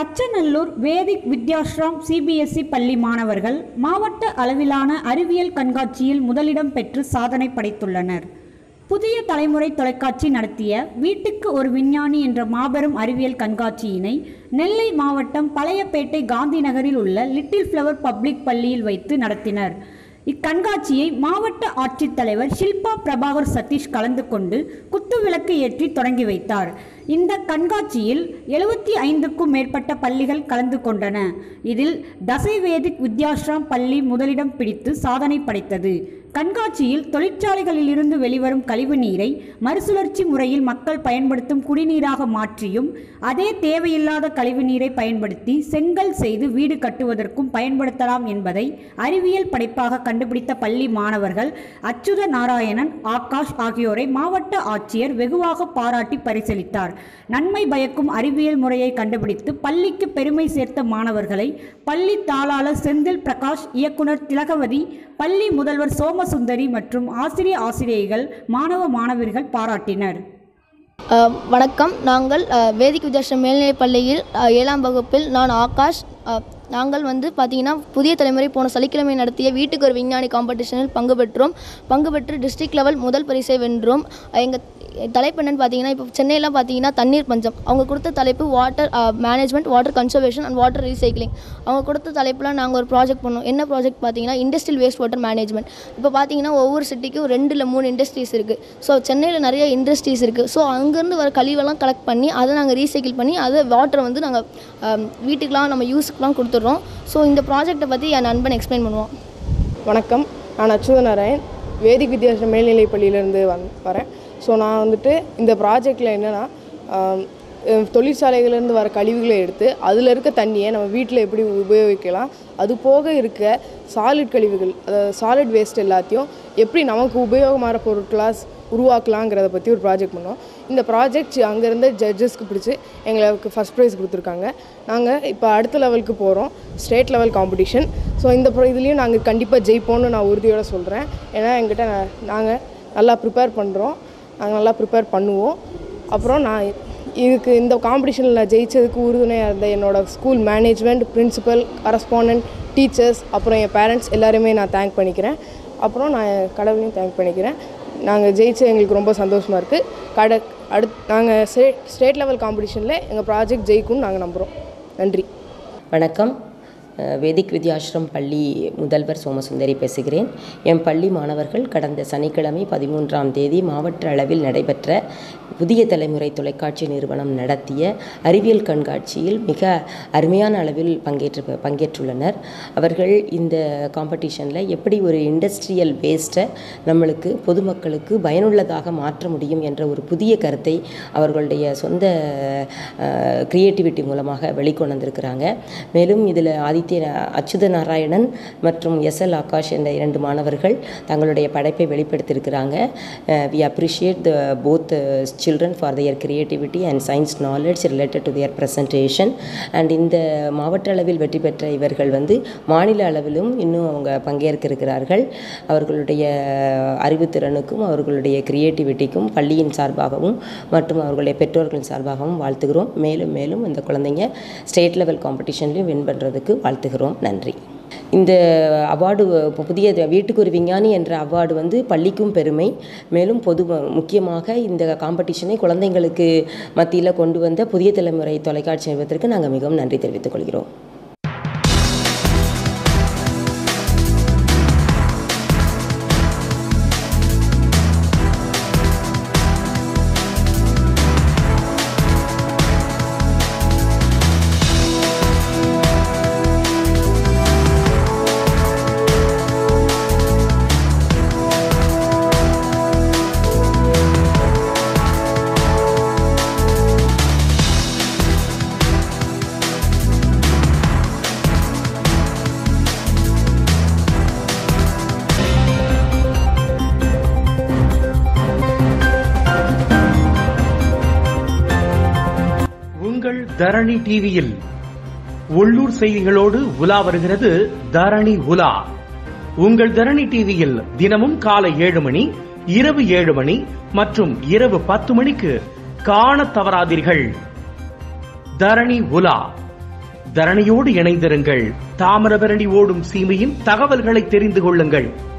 தச்சநல்லூர் வேதிக் Vidyashram CBSE பள்ளி மாணவர்கள் மாவட்ட அளவிலான அறிவியல் கண்காட்சியில் முதலிடம் பெற்று சாதனை படைத்துள்ளனர் புதிய தலைமுறை தொலைக்காட்சி நடத்திய வீட்டுக்கு ஒரு விஞ்ஞானி என்ற மாபெரும் அறிவியல் கண்காட்சியினை நெல்லை மாவட்டம் பழையப்பேட்டை காந்தி நகரில் உள்ள லிட்டில் ஃப்ளவர் பப்ளிக் பள்ளியில் வைத்து நடத்தினர் இக்கண்காட்சியை மாவட்ட ஆட்சித்தலைவர் ஷில்பா பிரபாகர் சதீஷ் கலந்து கொண்டு குத்துவிளக்கு ஏற்றி தொடங்கி வைத்தார் இந்த கண்காட்சியில் எழுபத்தி ஐந்துக்கும் மேற்பட்ட பள்ளிகள் கலந்து கொண்டன இதில் தசைவேதிக் வித்யாஸ்ரம் பள்ளி முதலிடம் பிடித்து சாதனை படைத்தது கண்காட்சியில் தொழிற்சாலைகளில் இருந்து வெளிவரும் கழிவு நீரை மறுசுழற்சி முறையில் மக்கள் பயன்படுத்தும் குடிநீராக மாற்றியும் அதே தேவையில்லாத கழிவு நீரை பயன்படுத்தி செங்கல் செய்து வீடு கட்டுவதற்கும் பயன்படுத்தலாம் என்பதை அறிவியல் படைப்பாக கண்டுபிடித்த பள்ளி மாணவர்கள் அச்சுத நாராயணன் ஆகாஷ் ஆகியோரை மாவட்ட ஆட்சியர் வெகுவாக பாராட்டி பரிசளித்தார் நன்மை பயக்கும் அறிவியல் முறையை கண்டுபிடித்து பள்ளிக்கு பெருமை சேர்த்த மாணவர்களை பள்ளி தாளாளர் செந்தில் பிரகாஷ் இயக்குனர் திலகவதி பள்ளி முதல்வர் சோமசுந்தரி மற்றும் ஆசிரிய ஆசிரியைகள் மாணவ மாணவியர்கள் பாராட்டினர் அஹ் வணக்கம் நாங்கள் அஹ், வேதிக் வித்யாஸ்ரம் மேல்நிலைப் பள்ளியில் அஹ், ஏழாம் வகுப்பில் நான் ஆகாஷ் அஹ், நாங்கள் வந்து பார்த்தீங்கன்னா புதிய தலைமுறை போன சனிக்கிழமை நடத்திய வீட்டுக்கு ஒரு விஞ்ஞானி காம்படிஷனில் பங்கு பெற்றோம் பங்கு பெற்று டிஸ்ட்ரிக்ட் லெவல் முதல் பரிசை வென்றோம் எங்கள் தலைப்பு என்னன்னு பார்த்தீங்கன்னா இப்போ சென்னையெல்லாம் பார்த்தீங்கன்னா தண்ணீர் பஞ்சம் அவங்க கொடுத்த தலைப்பு water management water conservation and water recycling அவங்க கொடுத்த தலைப்பில் நாங்கள் ஒரு ப்ராஜெக்ட் பண்ணோம் என்ன ப்ராஜெக்ட் பார்த்தீங்கன்னா இண்டஸ்ட்ரியல் வேஸ்ட் வாட்டர் மேனேஜ்மெண்ட் இப்போ பார்த்தீங்கன்னா ஒவ்வொரு சிட்டிக்கும் ரெண்டு இல்லை மூணு இண்டஸ்ட்ரீஸ் இருக்குது ஸோ சென்னையில் நிறைய இண்டஸ்ட்ரீஸ் இருக்குது ஸோ அங்கேருந்து வர கழிவெல்லாம் கலெக்ட் பண்ணி அதை நாங்கள் ரீசைக்கிள் பண்ணி அதை வாட்டரை வந்து நாங்கள் வீட்டுக்கெலாம் நம்ம யூஸுக்குலாம் கொடுத்துட்றோம் ஸோ இந்த ப்ராஜெக்ட்டை பற்றி என் நண்பன் எக்ஸ்பிளைன் பண்ணுவான் வணக்கம் நான் அச்சுத நாராயண் வேதிக் வித்யாசம் மேல்நிலைப் பள்ளியிலேருந்து வந் வரேன் ஸோ நான் வந்துட்டு இந்த ப்ராஜெக்டில் என்னென்னா தொழிற்சாலைகள்லேருந்து வர கழிவுகளை எடுத்து அதில் இருக்க தண்ணியை நம்ம வீட்டில் எப்படி உபயோகிக்கலாம் அது போக இருக்க சாலிட் கழிவுகள் அதாவது சாலிட் வேஸ்ட் எல்லாத்தையும் எப்படி நமக்கு உபயோகமான பொருட்களாக உருவாக்கலாங்கிறத பற்றி ஒரு ப்ராஜெக்ட் பண்ணோம் இந்த ப்ராஜெக்ட் அங்கேருந்து ஜட்ஜஸ்க்கு பிடிச்சி எங்களுக்கு ஃபஸ்ட் ப்ரைஸ் கொடுத்துருக்காங்க நாங்கள் இப்போ அடுத்த லெவலுக்கு போகிறோம் ஸ்டேட் லெவல் காம்படிஷன் ஸோ இந்த ப்ரோ இதுலேயும் நாங்கள் கண்டிப்பாக ஜெயிப்போம்னு நான் உறுதியோடு சொல்கிறேன் ஏன்னா எங்கிட்ட நாங்கள் நல்லா ப்ரிப்பேர் பண்ணுறோம் நாங்கள் நல்லா ப்ரிப்பேர் பண்ணுவோம் அப்புறம் நான் இதுக்கு இந்த காம்படிஷனில் நான் ஜெயிச்சதுக்கு உறுதுணையாக இருந்த என்னோட school management principal correspondent teachers அப்புறம் என் பேரண்ட்ஸ் எல்லாருமே நான் தேங்க் பண்ணிக்கிறேன் அப்புறம் நான் என் கடவுளையும் தேங்க் பண்ணிக்கிறேன் நாங்கள் ஜெயிச்ச எங்களுக்கு ரொம்ப சந்தோஷமாக இருக்குது கட அடுத் நாங்கள் ஸ்டே ஸ்டேட் லெவல் காம்படிஷனில் எங்கள் ப்ராஜெக்ட் ஜெயிக்கும்னு நாங்கள் நம்புகிறோம் நன்றி வணக்கம் அஹ், வேதிக் வித்யாஸ்ரம் பள்ளி முதல்வர் சோமசுந்தரி பேசுகிறேன் என் பள்ளி மாணவர்கள் கடந்த சனிக்கிழமை பதிமூன்றாம் தேதி மாவட்ட அளவில் நடைபெற்ற புதிய தலைமுறை தொலைக்காட்சி நிறுவனம் நடத்திய அறிவியல் கண்காட்சியில் மிக அருமையான அளவில் பங்கேற்று பங்கேற்றுள்ளனர் அவர்கள் இந்த காம்படிஷனில் எப்படி ஒரு இண்டஸ்ட்ரியல் வேஸ்ட்டை நம்மளுக்கு பொதுமக்களுக்கு பயனுள்ளதாக மாற்ற முடியும் என்ற ஒரு புதிய கருத்தை அவர்களுடைய சொந்த க்ரியேட்டிவிட்டி மூலமாக வெளிக்கொண்டு வந்திருக்கிறாங்க மேலும் இதில் ஆதித்ய அச்சுத நாராயணன் மற்றும் எஸ் எல் ஆகாஷ் என்ற இரண்டு மாணவர்கள் தங்களுடைய படைப்பை வெளிப்படுத்தியிருக்கிறாங்க we appreciate the both children for their creativity and science knowledge related to their presentation and இந்த மாவட்ட அளவில் வெற்றி பெற்ற இவர்கள் வந்து மாநில அளவிலும் இன்னும் அவங்க பங்கேற்க இருக்கிறார்கள் அவர்களுடைய அறிவுத்திறனுக்கும் அவர்களுடைய கிரியேட்டிவிட்டிக்கும் பள்ளியின் சார்பாகவும் மற்றும் அவர்களுடைய பெற்றோர்களின் சார்பாகவும் வாழ்த்துகிறோம் மேலும் மேலும் இந்த குழந்தைங்க ஸ்டேட் லெவல் காம்படிஷன்லையும் வின் பண்ணுறதுக்கு வாழ்த்துகிறோம் நன்றி இந்த அவார்டு இப்போ புதிய வீட்டுக்கு ஒரு விஞ்ஞானி என்ற அவார்டு வந்து பள்ளிக்கும் பெருமை மேலும் பொது முக்கியமாக இந்த காம்படிஷனை குழந்தைங்களுக்கு மத்தியில் கொண்டு வந்த புதிய தலைமுறை தொலைக்காட்சி நிறுவனத்திற்கு நாங்கள் மிகவும் நன்றி தெரிவித்துக் கொள்கிறோம் உங்கள் தரணி டிவியில் உள்ளூர் செய்திகளோடு உலா வருகிறது தரணி உலா உங்கள் தரணி டிவியில் தினமும் காலை ஏழு மணி இரவு ஏழு மணி மற்றும் இரவு பத்து மணிக்கு காணத் தவறாதீர்கள் தரணி உலா தரணியோடு இணைந்திருங்கள் தாமிரபரணி ஓடும் சீமையின் தகவல்களை தெரிந்து கொள்ளுங்கள்